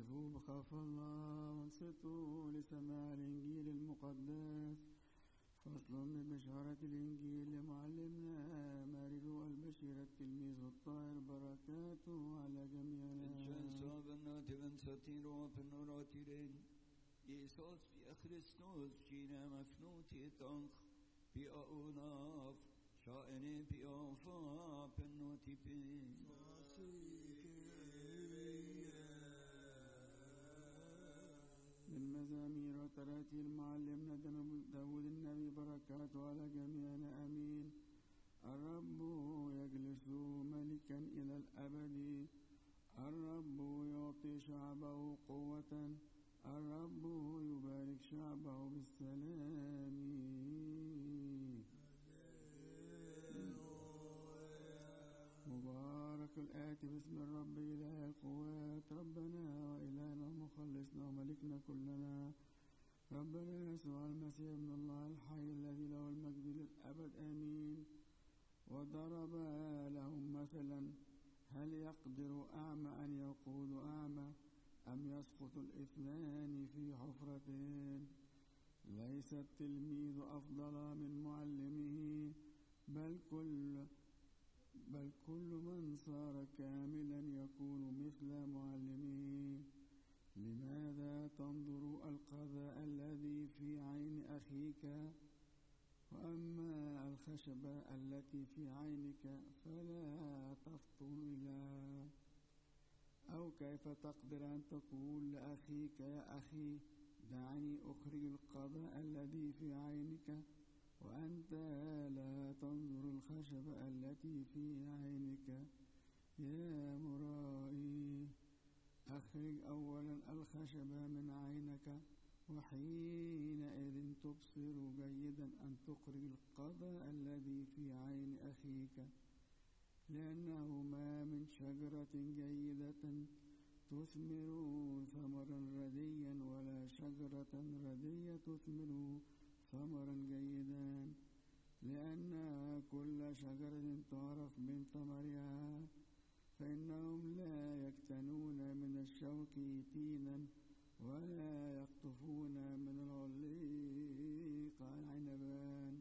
اقفوا بخاف الله وانصتوا لسماع الإنجيل المقدس فصل من بشارة الإنجيل لمعلمنا مارلو البشير التلميذ الطاهر بركاته على جميعنا Kjennskapene til vensatiråpen og ratiren. Jesus, vi er Kristus, kine med fnotit ank. Vi er unaf, sjåene vi er fapen og tippin. من مزامير وتراتيل معلمنا دنو- داود النبي بركاته على جميعنا أمين الرب يجلس ملكا إلى الأبد الرب يعطي شعبه قوة الرب يبارك شعبه بالسلام مبارك الآتي باسم الرب إله القوات ربنا وإلهنا ومخلصنا وملكنا كلنا ربنا يسوع المسيح ابن الله الحي الذي له المجد للأبد آمين وضرب لهم مثلا هل يقدر أعمى أن يقود أعمى أم يسقط الاثنان في حفرتين ليس التلميذ أفضل من معلمه بل كل بل كل من صار كاملا يكون مثل معلمه لماذا تنظر القذى الذي في عين أخيك وأما الخشبة التي في عينك فلا تفطن إليها أو كيف تقدر أن تقول لأخيك يا أخي دعني أخرج القضاء الذي في عينك وأنت لا تنظر الخشبة التي في عينك يا مرائي أخرج أولا الخشبة من عينك وحينئذ تبصر جيدا أن تخرج القضاء الذي في عين أخيك لأنه ما من شجرة جيدة تثمر ثمرا رديا ولا شجرة ردية تثمر ثمرا جيدا لأن كل شجرة تعرف من ثمرها فإنهم لا يكتنون من الشوك تينا ولا يقطفون من العليق عنبا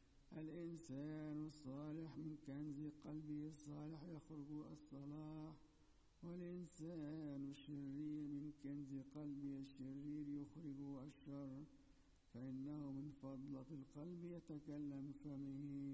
الإنسان الصالح من كنز قلبه الصالح يخرج الصلاح والإنسان الشرير من كنز قلبه الشرير يخرج الشر فإنه من فضلة القلب يتكلم فمه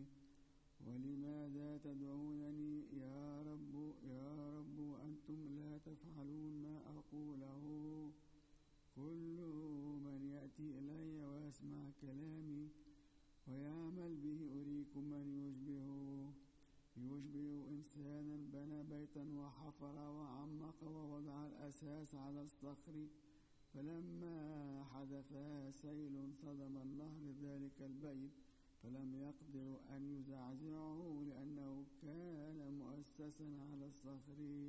ولماذا تدعونني يا رب يا رب وأنتم لا تفعلون ما أقوله كل من يأتي إلي ويسمع كلامي ويعمل به أريكم من يشبهه يشبه إنسانا بنى بيتا وحفر وعمق ووضع الأساس على الصخر فلما حدث سيل صدم النهر ذلك البيت فلم يقدر أن يزعزعه لأنه كان مؤسسا على الصخر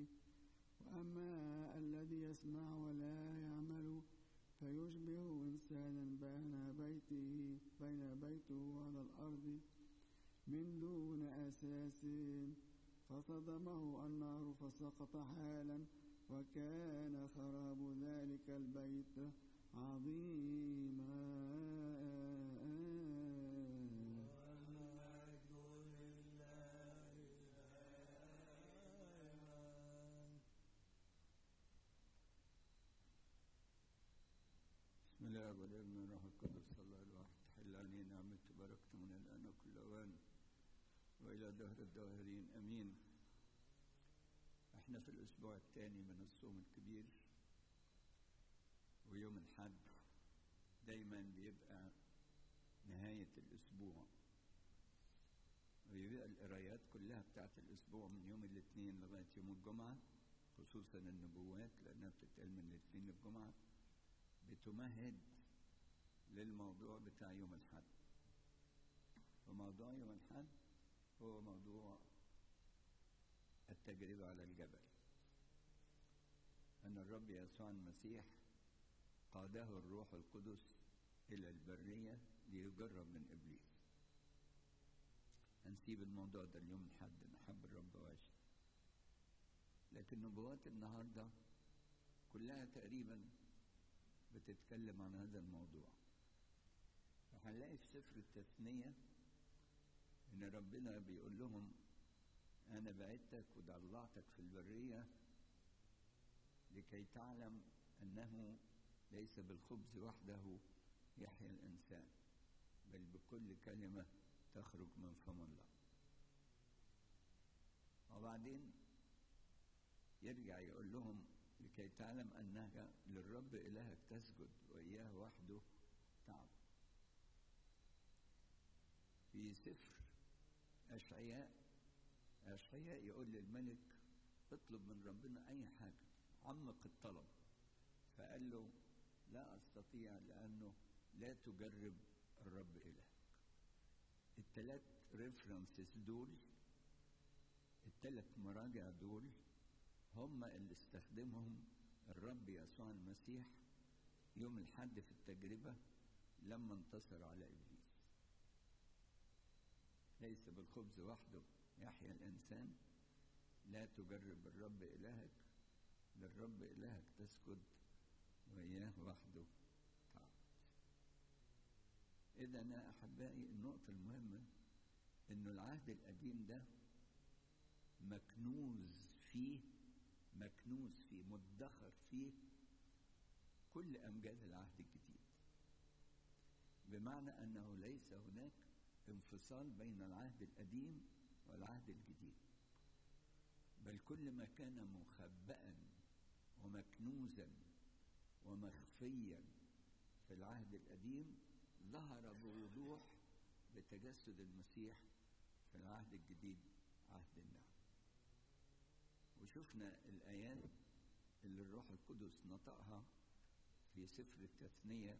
وأما الذي يسمع ولا يعمل فيشبه إنسانا بنى بيته بين بيته على الأرض من دون أساس فصدمه النار فسقط حالا وكان خراب ذلك البيت عظيما بسم الله والابن والروح القدس الله الواحد تحل علينا نعمته وبركته من الآن وكل أوان وإلى دهر الداهرين أمين احنا في الأسبوع الثاني من الصوم الكبير ويوم الحد دايما بيبقى نهاية الأسبوع ويبقى القرايات كلها بتاعت الأسبوع من يوم الاثنين لغاية يوم الجمعة خصوصا النبوات لأنها بتتقال من الاثنين للجمعة بتمهد للموضوع بتاع يوم الحد وموضوع يوم الحد هو موضوع التجربة على الجبل أن الرب يسوع المسيح قاده الروح القدس إلى البرية ليجرب من إبليس هنسيب الموضوع ده اليوم الحد نحب الرب وعشت لكن نبوات النهارده كلها تقريبا بتتكلم عن هذا الموضوع فهنلاقي في سفر التثنية إن ربنا بيقول لهم أنا بعدتك وضلعتك في البرية لكي تعلم أنه ليس بالخبز وحده يحيا الإنسان بل بكل كلمة تخرج من فم الله وبعدين يرجع يقول لهم لكي تعلم أنك للرب إلهك تسجد وإياه وحده تعبد في سفر أشعياء أشعياء يقول للملك اطلب من ربنا أي حاجة عمق الطلب فقال له لا أستطيع لأنه لا تجرب الرب إلهك الثلاث ريفرنسز دول الثلاث مراجع دول هم اللي استخدمهم الرب يسوع المسيح يوم الحد في التجربة لما انتصر على إبليس ليس بالخبز وحده يحيا الإنسان لا تجرب الرب إلهك للرب إلهك تسجد وإياه وحده تعبد إذا أنا أحبائي النقطة المهمة إنه العهد القديم ده مكنوز فيه مكنوز فيه مدخر فيه كل أمجاد العهد الجديد بمعنى أنه ليس هناك انفصال بين العهد القديم والعهد الجديد بل كل ما كان مخبأ ومكنوزا ومخفيا في العهد القديم ظهر بوضوح بتجسد المسيح في العهد الجديد عهد النعم وشفنا الآيات اللي الروح القدس نطقها في سفر التثنية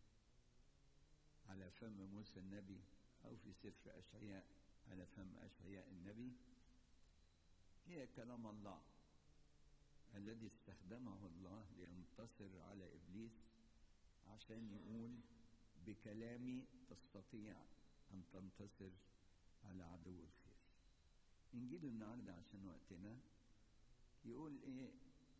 على فم موسى النبي أو في سفر أشعياء على فم أشعياء النبي هي كلام الله الذي استخدمه الله لينتصر على إبليس عشان يقول بكلامي تستطيع أن تنتصر على عدو الخير إنجيل النهاردة عشان وقتنا يقول إيه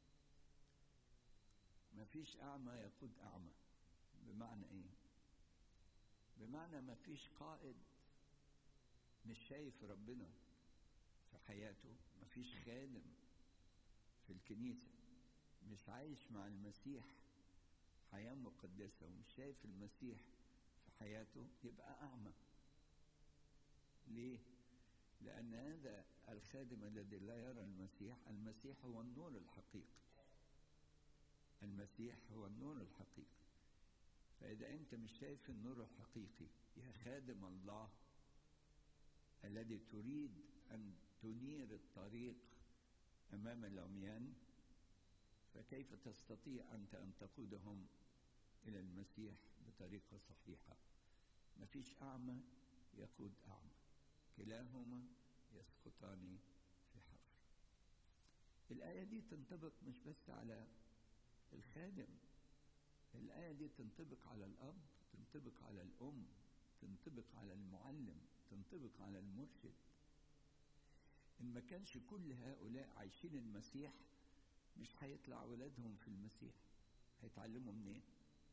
مفيش أعمى يقود أعمى بمعنى إيه بمعنى مفيش قائد مش شايف ربنا في حياته مفيش خادم في الكنيسة مش عايش مع المسيح حياة مقدسة ومش شايف المسيح في حياته يبقى أعمى ليه؟ لأن هذا الخادم الذي لا يرى المسيح المسيح هو النور الحقيقي المسيح هو النور الحقيقي فإذا أنت مش شايف النور الحقيقي يا خادم الله الذي تريد أن تنير الطريق أمام العميان فكيف تستطيع أنت أن تقودهم إلى المسيح بطريقة صحيحة مفيش أعمى يقود أعمى كلاهما يسقطان في حفر الآية دي تنطبق مش بس على الخادم الآية دي تنطبق على الأب تنطبق على الأم تنطبق على المعلم تنطبق على المرشد إن ما كانش كل هؤلاء عايشين المسيح مش هيطلع ولادهم في المسيح هيتعلموا منين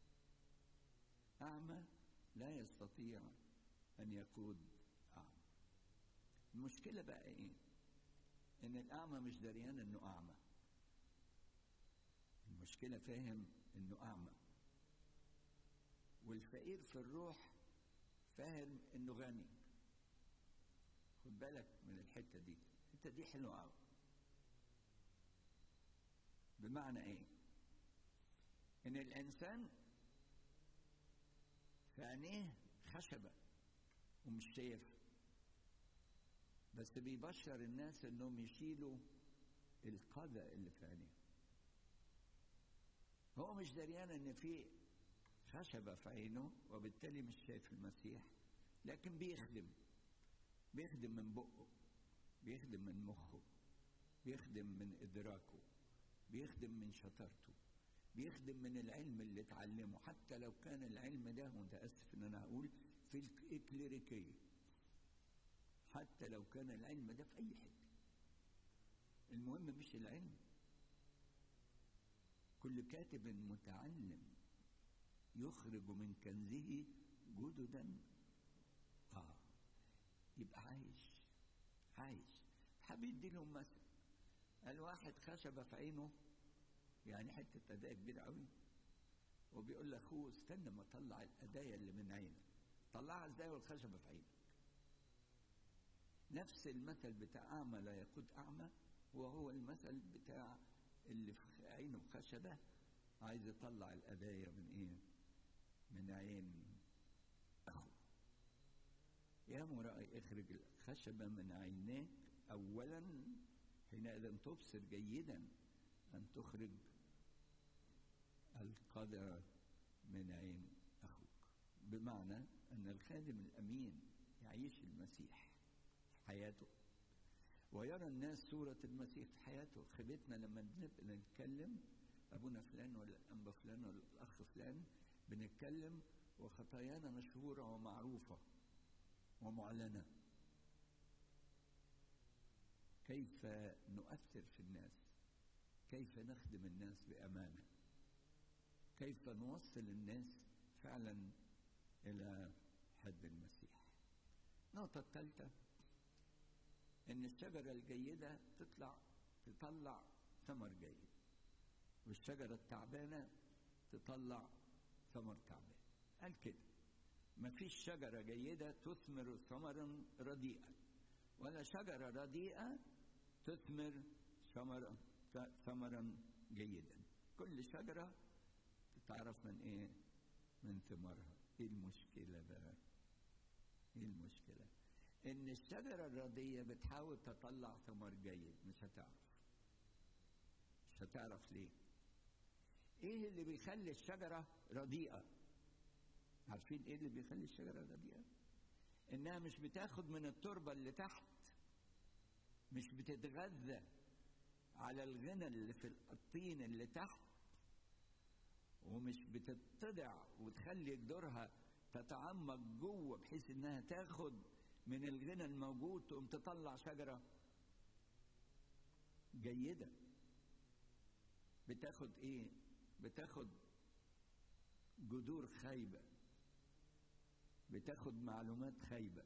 أعمى لا يستطيع أن يقود أعمى المشكلة بقى إيه إن الأعمى مش دريان إنه أعمى المشكلة فاهم إنه أعمى والفقير في الروح فاهم إنه غني خد بالك من الحتة دي الحتة دي حلوة أوي بمعنى إيه؟ إن الإنسان في عينيه خشبة ومش شايف بس بيبشر الناس إنهم يشيلوا القذى اللي في عينيه هو مش دريان إن في خشبة في عينه وبالتالي مش شايف المسيح لكن بيخدم بيخدم من بقه بيخدم من مخه بيخدم من إدراكه بيخدم من شطارته بيخدم من العلم اللي اتعلمه حتى لو كان العلم ده متأسف ان انا اقول في الكليريكية حتى لو كان العلم ده في اي حتة المهم مش العلم كل كاتب متعلم يخرج من كنزه جددا اه يبقى عايش عايش حابب يديلهم مثل قال واحد خشبه في عينه يعني حته اداه كبيره قوي وبيقول لاخوه استنى ما اطلع الادايه اللي من عينك طلعها ازاي والخشبه في عينك نفس المثل بتاع اعمى لا يقود اعمى وهو المثل بتاع اللي في عينه خشبه عايز يطلع الادايه من ايه من عين اخوه يا مرائي اخرج الخشبه من عينيك اولا حينئذ تبصر جيدا ان تخرج القدر من عين اخوك بمعنى ان الخادم الامين يعيش المسيح في حياته ويرى الناس صورة المسيح في حياته خيبتنا لما نبقى نتكلم أبونا فلان ولا الأنبا فلان ولا الأخ فلان بنتكلم وخطايانا مشهورة ومعروفة ومعلنة كيف نؤثر في الناس كيف نخدم الناس بأمانة كيف نوصل الناس فعلا إلى حد المسيح النقطة الثالثة إن الشجرة الجيدة تطلع تطلع ثمر جيد والشجرة التعبانة تطلع ثمر تعبان قال كده مفيش شجرة جيدة تثمر ثمرا رديئا ولا شجرة رديئة تثمر ثمرا ثمرا جيدا كل شجرة تعرف من ايه من ثمارها ايه المشكلة بقى ايه المشكلة ان الشجرة الردية بتحاول تطلع ثمر جيد مش هتعرف مش هتعرف ليه ايه اللي بيخلي الشجرة رديئة عارفين ايه اللي بيخلي الشجرة رديئة انها مش بتاخد من التربة اللي تحت مش بتتغذى على الغنى اللي في الطين اللي تحت ومش بتتضع وتخلي جذورها تتعمق جوه بحيث انها تاخد من الغنى الموجود تقوم تطلع شجره جيده بتاخد ايه بتاخد جذور خايبه بتاخد معلومات خايبه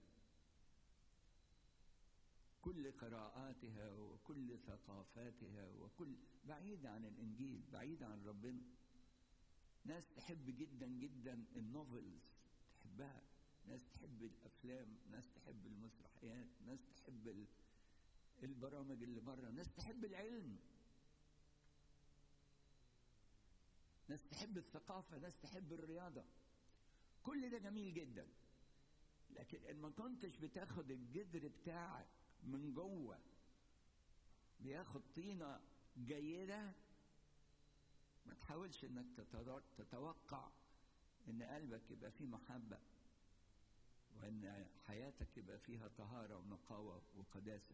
كل قراءاتها وكل ثقافاتها وكل بعيدة عن الإنجيل بعيدة عن ربنا ناس تحب جدا جدا النوفلز تحبها ناس تحب الأفلام ناس تحب المسرحيات ناس تحب البرامج اللي بره ناس تحب العلم ناس تحب الثقافة ناس تحب الرياضة كل ده جميل جدا لكن ان ما كنتش بتاخد الجذر بتاعك من جوه بياخد طينه جيده ما تحاولش انك تتوقع ان قلبك يبقى فيه محبه وان حياتك يبقى فيها طهاره ونقاوه وقداسه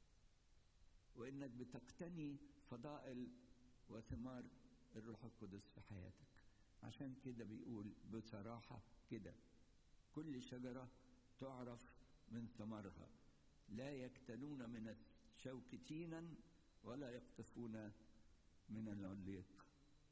وانك بتقتني فضائل وثمار الروح القدس في حياتك عشان كده بيقول بصراحه كده كل شجره تعرف من ثمرها لا يكتلون من الشوك تينا ولا يقطفون من العليق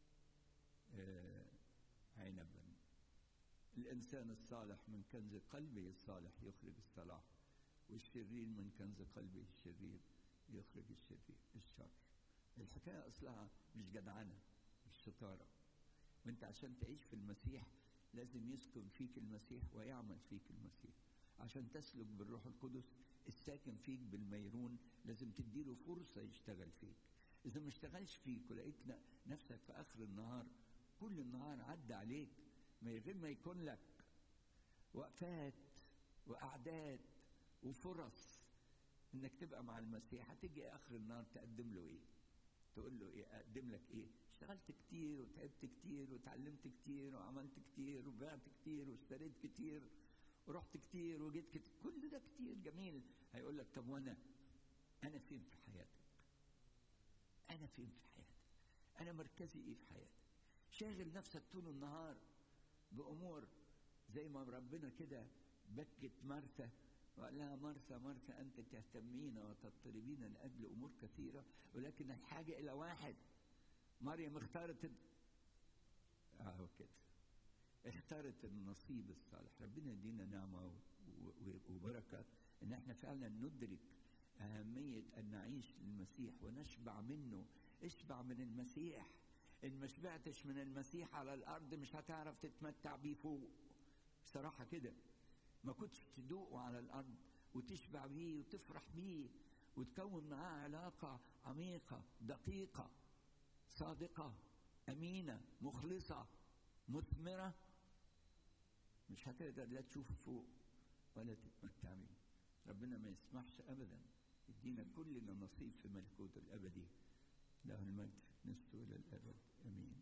آه عنبا الإنسان الصالح من كنز قلبه الصالح يخرج الصلاح والشرير من كنز قلبه الشرير يخرج الشرير الشر الحكاية أصلها مش جدعنة مش شطارة وانت عشان تعيش في المسيح لازم يسكن فيك المسيح ويعمل فيك المسيح عشان تسلك بالروح القدس الساكن فيك بالميرون لازم تديله فرصة يشتغل فيك إذا ما اشتغلش فيك ولقيت نفسك في آخر النهار كل النهار عدى عليك من غير ما يكون لك وقفات وأعداد وفرص إنك تبقى مع المسيح هتيجي آخر النهار تقدم له إيه؟ تقول له إيه؟ أقدم لك إيه؟ اشتغلت كتير وتعبت كتير وتعلمت كتير وعملت كتير وبعت كتير واشتريت كتير ورحت كتير وجيت كتير كل ده كتير جميل هيقول لك طب وانا انا فين في حياتك انا فين في حياتك انا مركزي ايه في حياتك شاغل نفسك طول النهار بامور زي ما ربنا كده بكت مرثا وقال لها مرثا مرثا انت تهتمين وتضطربين لاجل امور كثيره ولكن الحاجه الى واحد مريم اختارت ال- اهو كده اختارت النصيب الصالح ربنا يدينا نعمه و- و- وبركه ان احنا فعلا ندرك اهميه ان نعيش للمسيح ونشبع منه اشبع من المسيح ان ما شبعتش من المسيح على الارض مش هتعرف تتمتع بيه فوق بصراحه كده ما كنتش تدوقه على الارض وتشبع بيه وتفرح بيه وتكون معاه علاقه عميقه دقيقه صادقه امينه مخلصه مثمره مش هتقدر لا تشوف فوق ولا تتمتع بيه ربنا ما يسمحش ابدا يدينا كلنا نصيب في ملكوته الابدي له المجد في نسته الى الابد امين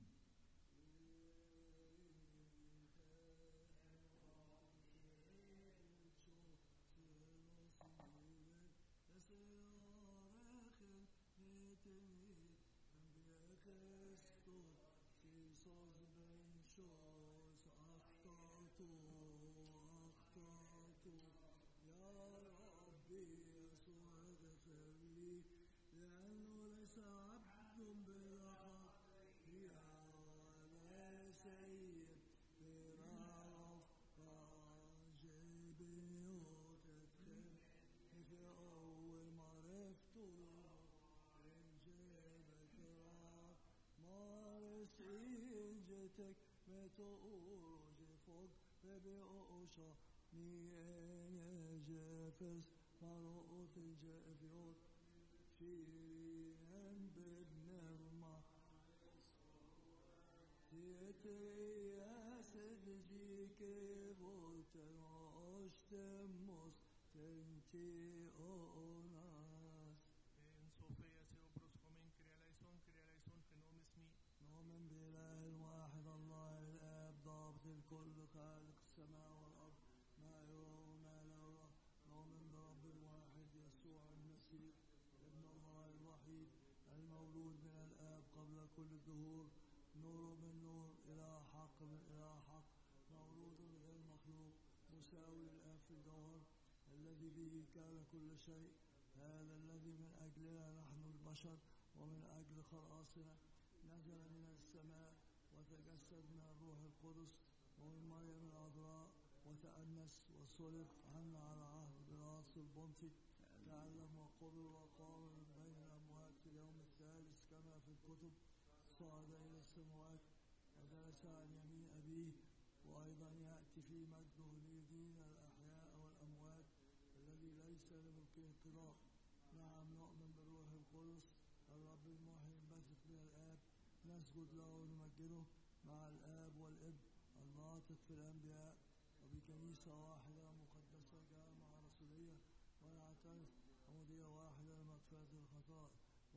En Sofía se obros comen crea eleison, crea eleison fenomismi. نؤمن بإله الواحد الله الآب ضابط الكل خالق السماء والأرض ما يرى وما لا يرى نؤمن برب الواحد يسوع المسيح ابن الله الوحيد المولود من الآب قبل كل الدهور نور من نور إله حق من إله حق مولود غير مخلوق مساوي للآب في الجوهر الذي به كان كل شيء هذا الذي من أجلنا نحن البشر ومن أجل خلاصنا نزل من السماء وتجسد من الروح القدس ومن مريم العذراء وتأنس وصلب عنا على عهد براس البنطي تعلم وقبر وقام من بين الأموات في اليوم الثالث كما في الكتب صعد إلى السماوات وجلس عن يمين أبيه وأيضا يأتي في مجده ليدين الأحياء والأموات الذي ليس لملكه انقضاء نعم نؤمن بالروح القدس الرب المحيي البثق من الآب نسجد له ونمجده مع الآب والابن الناطق في الأنبياء وبكنيسة واحدة مقدسة جامعة رسولية ونعترف عمودية واحدة لمغفرة الخطايا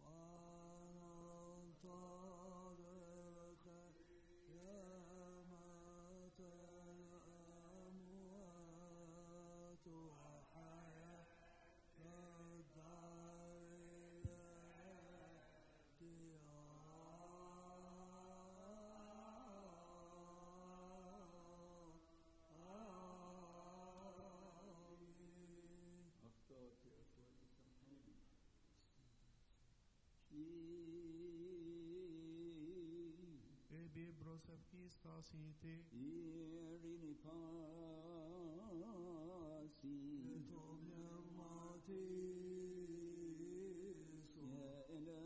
وأنا أنتظرك يا مات الأموات وحياة اخطأت يا اخواتي سامحوني Ebi brosavki stasite. Irini pasi Tom Yamati